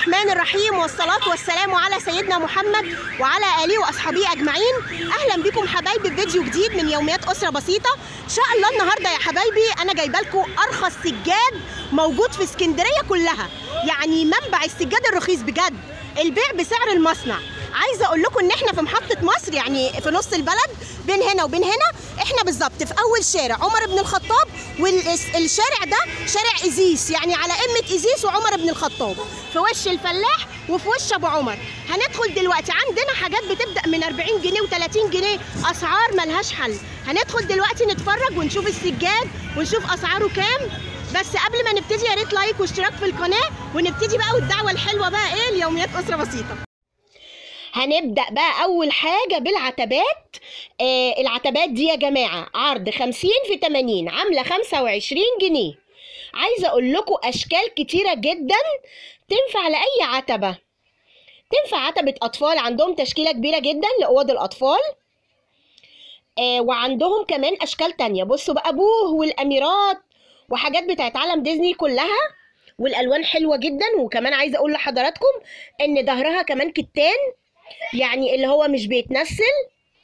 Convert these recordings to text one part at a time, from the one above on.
الرحمن الرحيم والصلاة والسلام على سيدنا محمد وعلى آله وأصحابه أجمعين أهلا بكم حبايبي في فيديو جديد من يوميات أسرة بسيطة إن شاء الله النهاردة يا حبايبي أنا جايبة لكم أرخص سجاد موجود في اسكندرية كلها يعني منبع السجاد الرخيص بجد البيع بسعر المصنع عايزه اقول لكم ان احنا في محطه مصر يعني في نص البلد بين هنا وبين هنا احنا بالظبط في اول شارع عمر بن الخطاب والشارع ده شارع ازيس يعني على قمه ازيس وعمر بن الخطاب في وش الفلاح وفي وش ابو عمر هندخل دلوقتي عندنا حاجات بتبدا من 40 جنيه و30 جنيه اسعار ملهاش حل هندخل دلوقتي نتفرج ونشوف السجاد ونشوف اسعاره كام بس قبل ما نبتدي يا ريت لايك واشتراك في القناه ونبتدي بقى والدعوه الحلوه بقى ايه اليوميات اسره بسيطه هنبدأ بقى أول حاجة بالعتبات آه العتبات دي يا جماعة عرض 50 في 80 عاملة 25 جنيه عايزة أقول لكم أشكال كتيرة جدا تنفع لأي عتبة تنفع عتبة أطفال عندهم تشكيلة كبيرة جدا لأوض الأطفال آه وعندهم كمان أشكال تانية بصوا بقى بوه والأميرات وحاجات بتاعت عالم ديزني كلها والألوان حلوة جدا وكمان عايزة أقول لحضراتكم إن ظهرها كمان كتان يعني اللي هو مش بيتنسل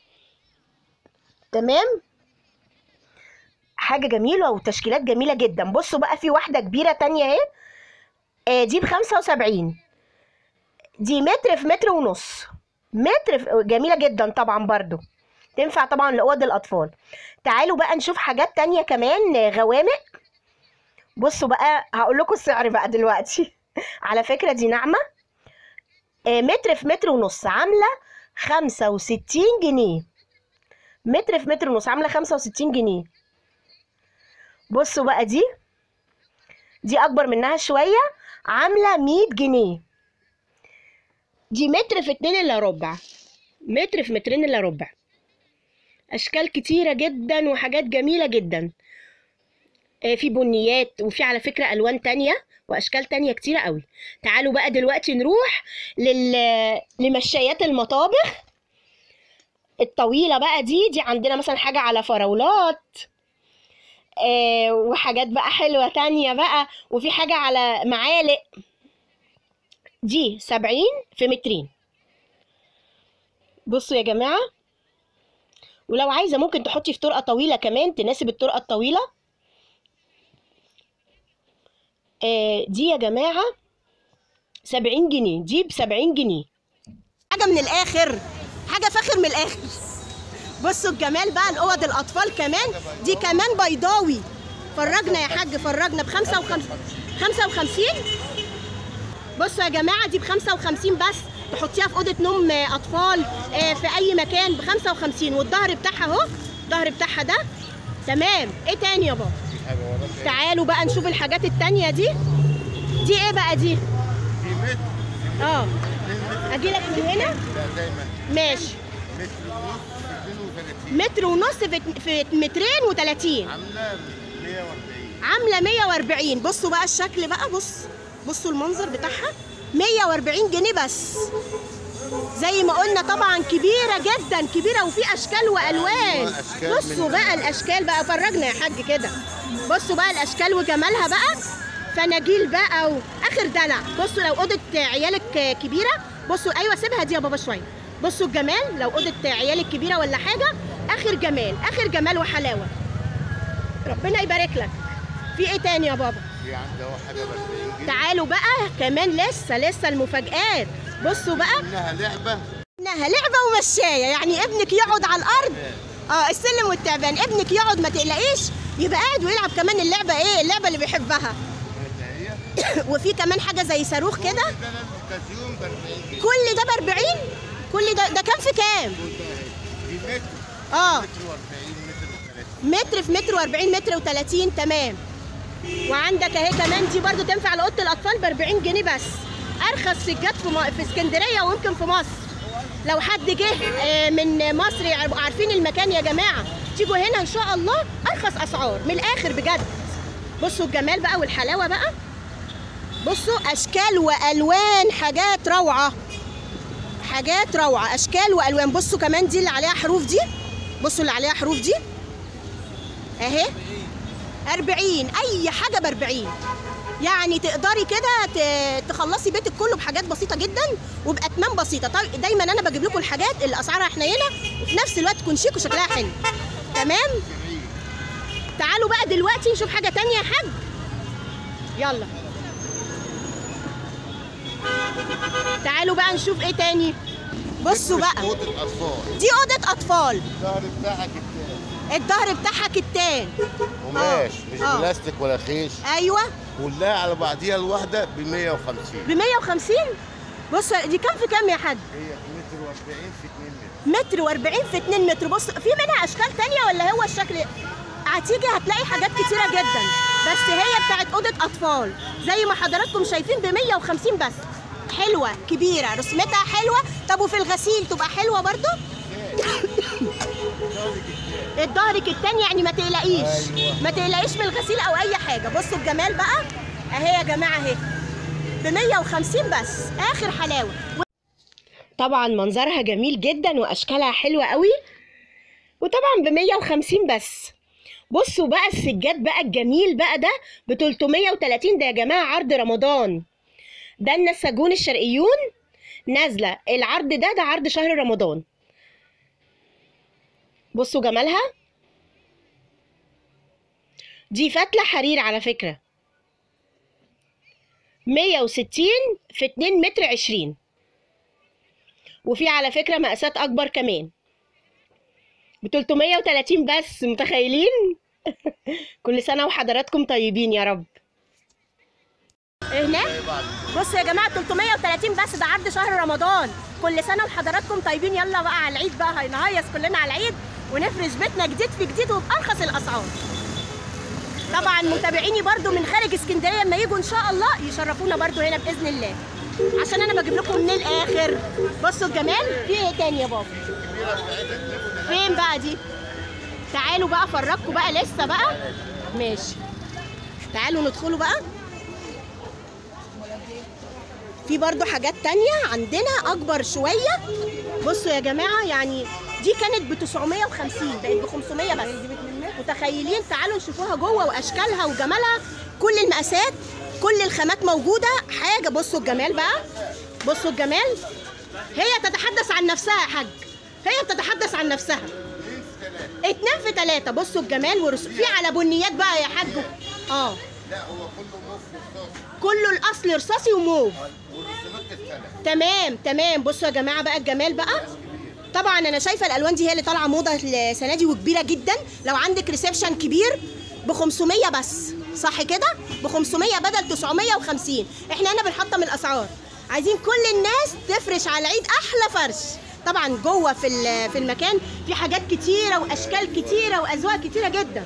تمام حاجه جميله وتشكيلات جميله جدا بصوا بقى في واحده كبيره تانية اهي آه دي بخمسة وسبعين دي متر في متر ونص متر في جميله جدا طبعا برضو تنفع طبعا لاوض الاطفال تعالوا بقى نشوف حاجات تانية كمان غوامق بصوا بقى هقول لكم السعر بقى دلوقتي على فكره دي ناعمه متر في متر ونص عاملة خمسة وستين جنيه متر في متر ونص عاملة خمسة وستين جنيه بصوا بقى دي دي أكبر منها شوية عاملة مية جنيه دي متر في اتنين إلا ربع متر في مترين إلا ربع أشكال كتيرة جدا وحاجات جميلة جدا في بنيات وفي على فكرة ألوان تانية واشكال تانية كتيرة قوي تعالوا بقى دلوقتي نروح لل... لمشايات المطابخ الطويلة بقى دي دي عندنا مثلا حاجة على فراولات آه وحاجات بقى حلوة تانية بقى وفي حاجة على معالق دي سبعين في مترين بصوا يا جماعة ولو عايزة ممكن تحطي في طرقة طويلة كمان تناسب الطرقة الطويلة آه دي يا جماعة سبعين جنيه دي بسبعين جنيه حاجة من الآخر حاجة فاخر من الآخر بصوا الجمال بقى الأوض الأطفال كمان دي كمان بيضاوي فرجنا يا حاج فرجنا بخمسة وخمسين خمسة وخمسين بصوا يا جماعة دي بخمسة وخمسين بس تحطيها في أوضة نوم أطفال آه في أي مكان بخمسة وخمسين والظهر بتاعها أهو الظهر بتاعها ده تمام إيه تاني يا بابا؟ تعالوا بقى نشوف الحاجات التانية دي دي ايه بقى دي؟ دي متر اه اجي لك من هنا؟ لا زي ما ماشي متر ونص في 32 متر ونص في, في مترين و30 عامله 140 عامله 140 بصوا بقى الشكل بقى بص بصوا المنظر بتاعها 140 جنيه بس زي ما قلنا طبعا كبيره جدا كبيره وفي اشكال والوان أشكال بصوا من- بقى الاشكال بقى فرجنا يا حاج كده بصوا بقى الاشكال وجمالها بقى فناجيل بقى واخر دلع بصوا لو اوضه عيالك كبيره بصوا ايوه سيبها دي يا بابا شويه بصوا الجمال لو اوضه عيالك كبيره ولا حاجه اخر جمال اخر جمال وحلاوه ربنا يبارك لك في ايه تاني يا بابا في عنده حاجه ب 40 جنيه تعالوا بقى كمان لسه لسه المفاجآت بصوا بقى انها لعبه انها لعبه ومشايه يعني ابنك يقعد على الارض اه السلم والتعبان ابنك يقعد ما تقلقيش يبقى قاعد ويلعب كمان اللعبه ايه اللعبه اللي بيحبها هي وفي كمان حاجه زي صاروخ كده ده الاوكازيون ب 40 جنيه كل ده ب 40 كل ده ده كام في كام دي متر اه متر و40 متر و30 متر في متر و40 متر و30 تمام وعندك اهي كمان دي برضو تنفع لاوضه الاطفال ب 40 جنيه بس ارخص سجاد في م- في اسكندريه ويمكن في مصر لو حد جه آه، من مصر يبقوا عارفين المكان يا جماعه تيجوا هنا ان شاء الله ارخص اسعار من الاخر بجد بصوا الجمال بقى والحلاوه بقى بصوا اشكال والوان حاجات روعه حاجات روعه اشكال والوان بصوا كمان دي اللي عليها حروف دي بصوا اللي عليها حروف دي اهي 40 اي حاجه ب 40 يعني تقدري كده ت- تخ... تخلصي بيتك كله بحاجات بسيطه جدا وباتمام بسيطه طيب دايما انا بجيب لكم الحاجات اللي اسعارها حنينه وفي نفس الوقت تكون شيك وشكلها حلو تمام تعالوا بقى دلوقتي نشوف حاجه تانية يا حاج يلا تعالوا بقى نشوف ايه تاني بصوا بقى اوضه اطفال دي اوضه اطفال الظهر بتاعك التاني الظهر بتاعها كتان قماش مش آه. بلاستيك ولا خيش ايوه كلها على بعضيها الواحده ب 150 ب 150 بص دي كام في كام يا حاج هي متر و40 في 2 متر متر و40 في 2 متر بص في منها اشكال تانية ولا هو الشكل هتيجي هتلاقي حاجات كتيره جدا بس هي بتاعت اوضه اطفال زي ما حضراتكم شايفين ب 150 بس حلوه كبيره رسمتها حلوه طب وفي الغسيل تبقى حلوه برضو الظهر كتان يعني ما تقلقيش أيوة. ما تقلقيش من الغسيل او اي حاجه بصوا الجمال بقى اهي يا جماعه اهي ب 150 بس اخر حلاوه طبعا منظرها جميل جدا واشكالها حلوه قوي وطبعا ب 150 بس بصوا بقى السجاد بقى الجميل بقى ده ب 330 ده يا جماعه عرض رمضان ده النساجون الشرقيون نازله العرض ده ده عرض شهر رمضان بصوا جمالها دي فتلة حرير على فكرة 160 في 2 متر 20 وفي على فكرة مقاسات أكبر كمان ب 330 بس متخيلين كل سنة وحضراتكم طيبين يا رب هناك بصوا يا جماعه 330 بس ده عرض شهر رمضان كل سنه وحضراتكم طيبين يلا بقى على العيد بقى هنهيص كلنا على العيد ونفرش بيتنا جديد في جديد وبارخص الاسعار طبعا متابعيني برضو من خارج اسكندريه لما يجوا ان شاء الله يشرفونا برضو هنا باذن الله عشان انا بجيب لكم من الاخر بصوا الجمال في ايه تاني يا بابا فين بقى دي تعالوا بقى افرجكم بقى لسه بقى ماشي تعالوا ندخلوا بقى في برضو حاجات تانية عندنا أكبر شوية بصوا يا جماعة يعني دي كانت ب 950 بقت ب 500 بس متخيلين تعالوا نشوفوها جوه وأشكالها وجمالها كل المقاسات كل الخامات موجودة حاجة بصوا الجمال بقى بصوا الجمال هي تتحدث عن نفسها يا حاج هي بتتحدث عن نفسها اتنين في تلاتة بصوا الجمال ورس... في على بنيات بقى يا حاج اه لا هو كله موف رصاص كله الاصل رصاصي وموف والرسومات الثلاث تمام تمام بصوا يا جماعه بقى الجمال بقى طبعا انا شايفه الالوان دي هي اللي طالعه موضه السنه دي وكبيره جدا لو عندك ريسبشن كبير ب 500 بس صح كده ب 500 بدل 950 احنا هنا بنحطم الاسعار عايزين كل الناس تفرش على العيد احلى فرش طبعا جوه في ال- في المكان في حاجات كتيره واشكال كتيره واذواق كتيره جدا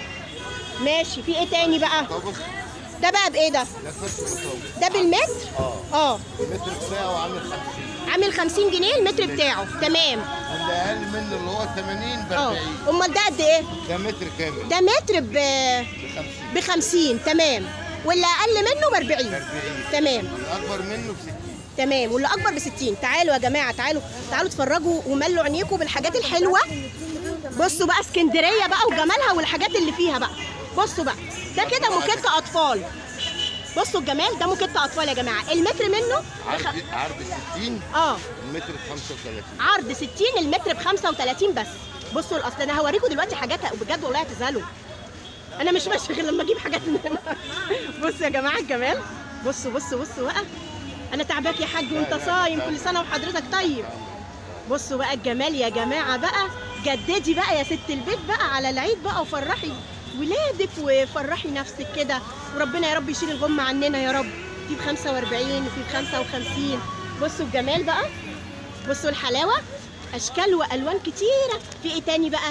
ماشي في ايه تاني بقى طب بص ده بقى بايه ده ده فرش مطول ده بالمتر اه اه المتر بتاعه عامل 50 عامل 50 جنيه المتر بتاعه تمام واللي اقل منه اللي هو 80 ب اه 40 امال ده قد ايه ده متر كامل ده متر ب ب 50 ب 50 تمام واللي اقل منه ب 40 ب 40 تمام الاكبر منه ب 60 تمام واللي اكبر ب 60 تعالوا يا جماعه تعالوا تعالوا اتفرجوا وملوا عينيكم بالحاجات الحلوه بصوا بقى اسكندريه بقى وجمالها والحاجات اللي فيها بقى بصوا بقى ده كده موكيت اطفال بصوا الجمال ده موكيت اطفال يا جماعه المتر منه بخ... عرض عرض 60 اه المتر ب 35 عرض 60 المتر ب 35 بس بصوا الاصل انا هوريكم دلوقتي حاجات بجد والله هتزعلوا انا مش ماشي غير لما اجيب حاجات من هنا بصوا يا جماعه الجمال بصوا بصوا بصوا بقى انا تعباك يا حاج وانت صايم كل سنه وحضرتك طيب بصوا بقى الجمال يا جماعه بقى جددي بقى يا ست البيت بقى على العيد بقى وفرحي ولادك وفرحي نفسك كده وربنا يا رب يشيل الغم عننا يا رب في ب 45 وفي ب 55 بصوا الجمال بقى بصوا الحلاوه اشكال والوان كتيره في ايه تاني بقى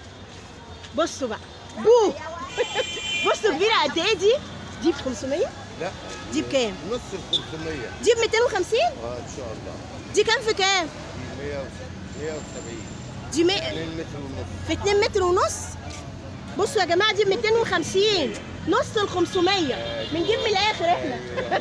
بصوا بقى بو بصوا كبيره قد ايه دي دي ب 500 لا دي بكام نص ال 500 دي ب 250 اه ان شاء الله دي كام في كام دي 100 170 دي مي... 2 متر ونص في 2 متر ونص بصوا يا جماعه دي ب 250 نص ال 500 بنجيب من الاخر احنا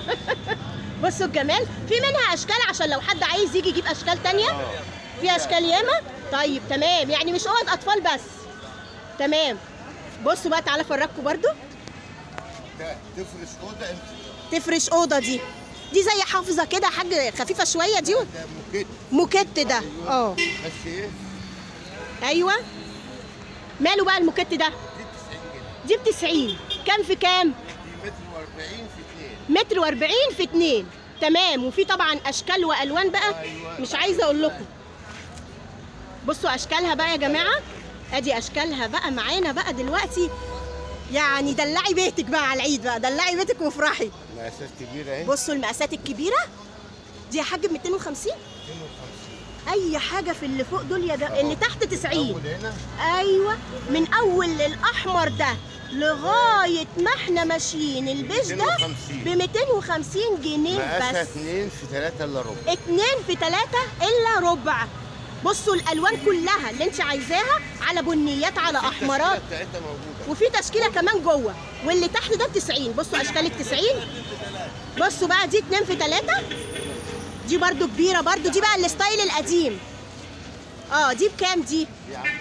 بصوا الجمال في منها اشكال عشان لو حد عايز يجي يجيب اشكال تانية في اشكال ياما طيب تمام يعني مش اوض اطفال بس تمام بصوا بقى تعالى افرجكم برضو ده تفرش اوضه انت تفرش اوضه دي دي زي حافظه كده حاجه خفيفه شويه دي ده موكيت موكيت ده اه بس ايه ايوه ماله بقى الموكيت ده دي 90 جنيه دي ب 90 كام في كام دي متر و40 في 2 متر و40 في 2 تمام وفي طبعا اشكال والوان بقى أيوة. مش عايزه اقول لكم بصوا اشكالها بقى يا جماعه ادي اشكالها بقى معانا بقى دلوقتي يعني دلعي بيتك بقى على العيد بقى دلعي بيتك وافرحي مقاسات كبيره اهي بصوا المقاسات الكبيره دي يا حاج ب 250 250 اي حاجه في اللي فوق دول يا جماعه اللي تحت 90 اول هنا ايوه من اول الاحمر ده لغايه ما احنا ماشيين البيج ده 250. ب 250 جنيه مقاسها بس 2 في 3 الا ربع اتنين في تلاتة الا ربع بصوا الالوان كلها اللي انت عايزاها على بنيات على احمرات التشكيلة بتاعتها موجوده وفي تشكيله كمان جوه واللي تحت ده ب 90 بصوا اشكال ال 90 بصوا بقى دي اتنين في تلاتة دي برضو كبيره برضو دي بقى الستايل القديم اه دي بكام دي دي عامله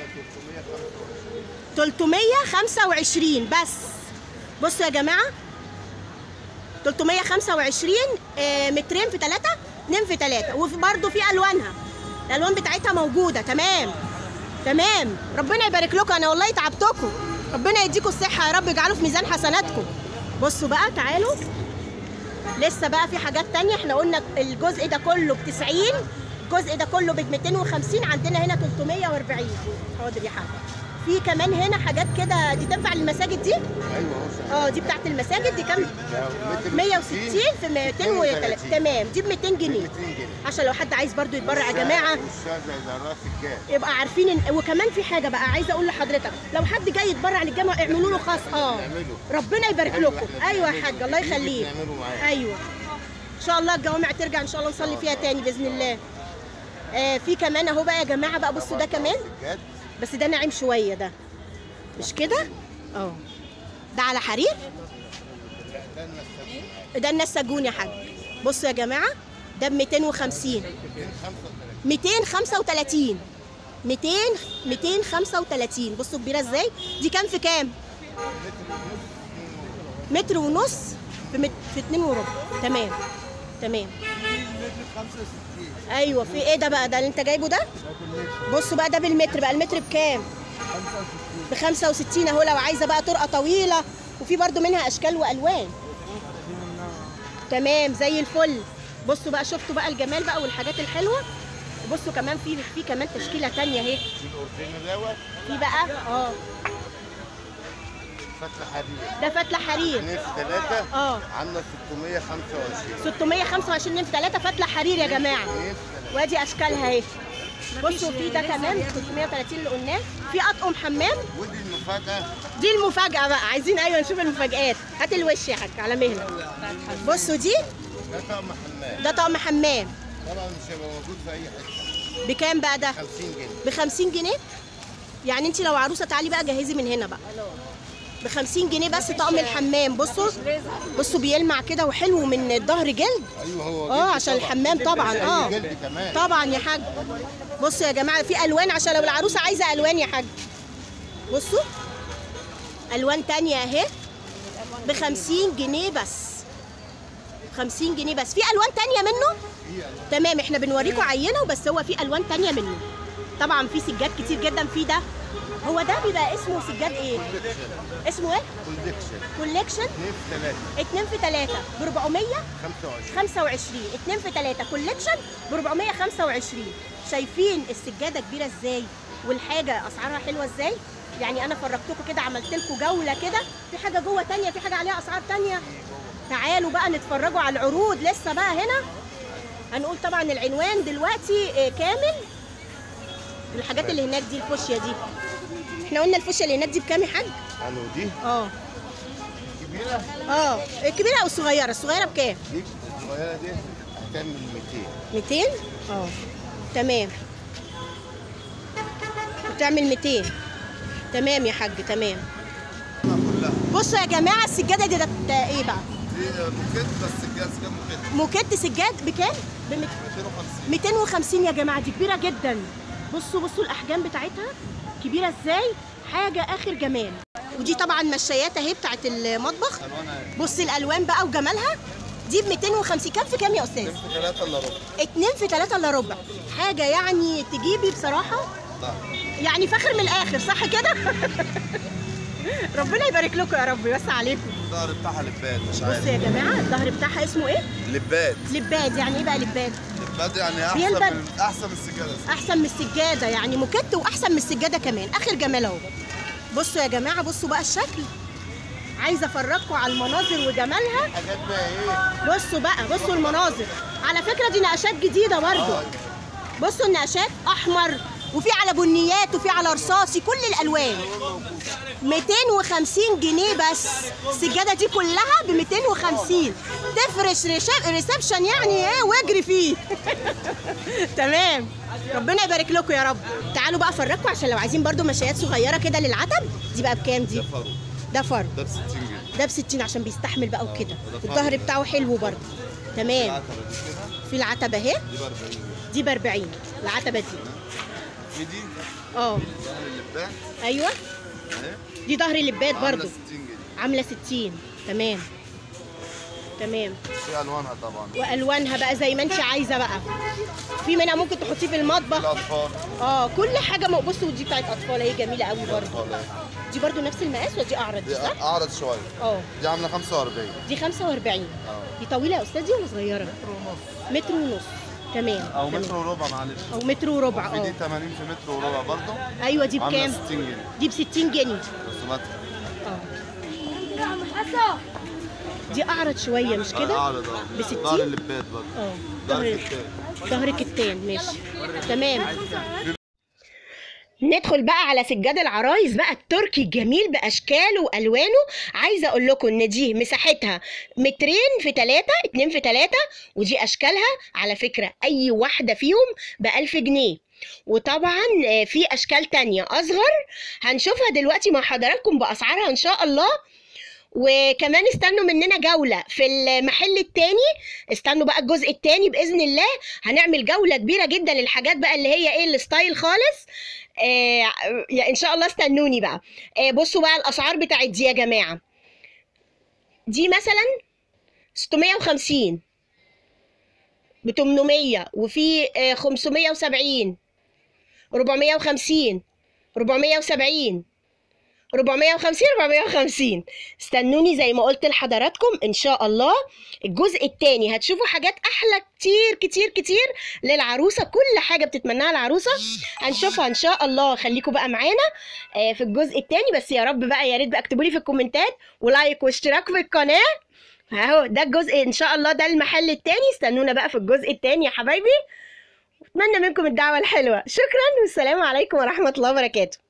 325 325 بس بصوا يا جماعه 325 آه، مترين في 3 2 في 3 وفي برضه في الوانها الالوان بتاعتها موجوده تمام تمام ربنا يبارك لكم انا والله تعبتكم ربنا يديكم الصحه يا رب يجعله في ميزان حسناتكم بصوا بقى تعالوا لسه بقى في حاجات تانية احنا قلنا الجزء ده كله ب 90 الجزء ده كله ب 250 عندنا هنا 340 حاضر يا حاج في كمان هنا حاجات كده دي تنفع للمساجد دي ايوه اهو اه دي بتاعت المساجد دي كام ده متر 160 في 230 تمام دي ب 200 جنيه 200 جنيه عشان لو حد عايز برضو يتبرع يا جماعه والشاذ زي راس الجاه يبقى عارفين إن... وكمان في حاجه بقى عايزه اقول لحضرتك لو حد جاي يتبرع للجامعه اعملوا له خاص اه نعمله. ربنا يبارك حلو، لكم إحنا ايوه يا بنعمله. حاج الله نيجي يخليك بنعمله معاه. ايوه ان شاء الله الجوامع ترجع ان شاء الله نصلي فيها تاني باذن الله آه في كمان اهو بقى يا جماعه بقى بصوا ده كمان بجد بس ده ناعم شويه ده مش كده اه ده على حرير ده النساج ده النساجون يا حاج بصوا يا جماعه ده ب 250 235 200 235 بصوا كبيره ازاي دي كام في كام متر ونص في مت... في اتنين وربع تمام تمام ايوه في ايه ده بقى ده اللي انت جايبه ده بصوا بقى ده بالمتر بقى المتر بكام ب 65 اهو لو عايزه بقى طرقه طويله وفي برضو منها اشكال والوان تمام زي الفل بصوا بقى شفتوا بقى الجمال بقى والحاجات الحلوه بصوا كمان في في كمان تشكيله تانية اهي دي الاورجينال دوت في بقى اه فتله حديد ده فتله حرير 2 في 3 اه عامله 625 625 في 3 فتله حرير يا جماعه 2 في 3 وادي اشكالها اهي بصوا في ده كمان 330 اللي قلناه في اطقم حمام ودي المفاجاه دي المفاجاه بقى عايزين ايوه نشوف المفاجآت هات الوش يا حاج على مهلك بصوا دي ده طقم حمام ده طقم حمام طبعا مش هيبقى موجود في اي حته بكام بقى ده 50 جنيه ب 50 جنيه يعني انت لو عروسه تعالي بقى جهزي من هنا بقى ب 50 جنيه بس طقم الحمام بصوا بصوا بيلمع كده وحلو من الظهر جلد ايوه هو اه جلد عشان طبعاً. الحمام طبعا زي اه جلد كمان طبعا يا حاج بصوا يا جماعه في الوان عشان لو العروسه عايزه الوان يا حاج بصوا الوان تانية اهي ب 50 جنيه بس 50 جنيه بس في الوان تانية منه تمام احنا بنوريكم عينه وبس هو في الوان تانية منه طبعا في سجاد كتير جدا في ده هو ده بيبقى اسمه سجاد ايه اسمه ايه كوليكشن كوليكشن 2 في 3 2 في 3 ب 400 25 25 2 في 3 كوليكشن ب 425 شايفين السجاده كبيره ازاي والحاجه اسعارها حلوه ازاي يعني انا فرجتكم كده عملت لكم جوله كده في حاجه جوه تانية في حاجه عليها اسعار تانية تعالوا بقى نتفرجوا على العروض لسه بقى هنا هنقول طبعا العنوان دلوقتي آه، كامل الحاجات اللي هناك دي الفوشيا دي احنا قلنا الفوشيا اللي هناك دي بكام يا حاج انو دي اه كبيره اه الكبيره او الصغيره الصغيره بكام دي الصغيره دي هتعمل 200 200 اه تمام بتعمل 200 تمام يا حاج تمام كلها بصوا يا جماعه السجاده دي ده ده ايه بقى دي موكيت بس الجهاز كام موكيت موكيت سجاد بكام ب 250 250 يا جماعه دي كبيره جدا بصوا بصوا الاحجام بتاعتها كبيره ازاي حاجه اخر جمال ودي طبعا مشايات اهي بتاعت المطبخ الوانها بص الالوان بقى وجمالها دي ب 250 كام في كام يا استاذ اتنين في ثلاثة الا ربع اتنين في تلاتة الا ربع حاجه يعني تجيبي بصراحه لا يعني فخر من الاخر صح كده ربنا يبارك لكم يا رب يوسع عليكم الظهر بتاعها لباد مش بصوا عارف يا جماعه الظهر بتاعها اسمه ايه لباد لباد يعني ايه بقى لباد لباد يعني احسن بيلبد. من احسن من السجادة احسن من السجاده يعني موكيت واحسن من السجاده كمان اخر جمال اهو بصوا يا جماعه بصوا بقى الشكل عايزه افرجكم على المناظر وجمالها حاجات بقى ايه بصوا بقى بصوا المناظر على فكره دي نقشات جديده برضو اه بصوا النقشات احمر وفي على بنيات وفي على رصاصي كل الالوان 250 جنيه بس السجاده دي كلها ب 250 تفرش ريشاب- ريسبشن يعني ايه واجري فيه تمام ربنا يبارك لكم يا رب تعالوا بقى افرجكم عشان لو عايزين برضو مشايات صغيره كده للعتب دي بقى بكام دي ده فرو ده فرد ده ب 60 جنيه ده ب 60 عشان بيستحمل بقى وكده وده فرد. والظهر بتاعه حلو برضه تمام العتبة دي كده في العتبه اهي دي ب 40 جنيه دي ب 40 العتبه دي في دي اه ظهر اللباد ايوه اهي دي ظهر اللباد عاملة برضه 60 جنيه عامله 60 تمام تمام في الوانها طبعا والوانها بقى زي ما انت عايزه بقى في منها ممكن تحطيه في المطبخ الاطفال اه كل حاجه م- بصوا دي بتاعت اطفال اهي جميله قوي برضه الأطفال أهي. دي برضه نفس المقاس ولا دي اعرض دي دي صح اعرض شويه اه دي عامله 45 دي 45 اه دي طويله يا استاذ دي ولا صغيره متر ونص متر ونص تمام او تمام. متر وربع معلش او متر وربع في دي اه 80 في متر وربع برضه ايوه دي عامله بكام 60 جنيه دي ب 60 جنيه رسوماتها اه دي اعرض شويه مش كده اعرض اه ب 60 ظهر اللباد برضه اه ظهر ظهر الكتاب ظهر كتان ماشي تمام ندخل بقى على سجاد العرايس بقى التركي الجميل باشكاله والوانه عايزه اقول لكم ان دي مساحتها مترين في ثلاثة اتنين في ثلاثة ودي اشكالها على فكره اي واحده فيهم ب 1000 جنيه وطبعا آه، في اشكال تانية اصغر هنشوفها دلوقتي مع حضراتكم باسعارها ان شاء الله وكمان استنوا مننا جولة في المحل التاني استنوا بقى الجزء التاني بإذن الله هنعمل جولة كبيرة جدا للحاجات بقى اللي هي ايه الستايل خالص آه يا ان شاء الله استنوني بقى آه بصوا بقى الاسعار بتاعت دي يا جماعة دي مثلا 650 ب 800 وفي آه 570 450 470 450 450 استنوني زي ما قلت لحضراتكم ان شاء الله الجزء الثاني هتشوفوا حاجات احلى كتير كتير كتير للعروسه كل حاجه بتتمناها العروسه هنشوفها ان شاء الله خليكم بقى معانا آه، في الجزء الثاني بس يا رب بقى يا ريت بقى اكتبوا لي في الكومنتات ولايك واشتراك في القناه اهو ده الجزء ان شاء الله ده المحل الثاني استنونا بقى في الجزء الثاني يا حبايبي اتمنى منكم الدعوه الحلوه شكرا والسلام عليكم ورحمه الله وبركاته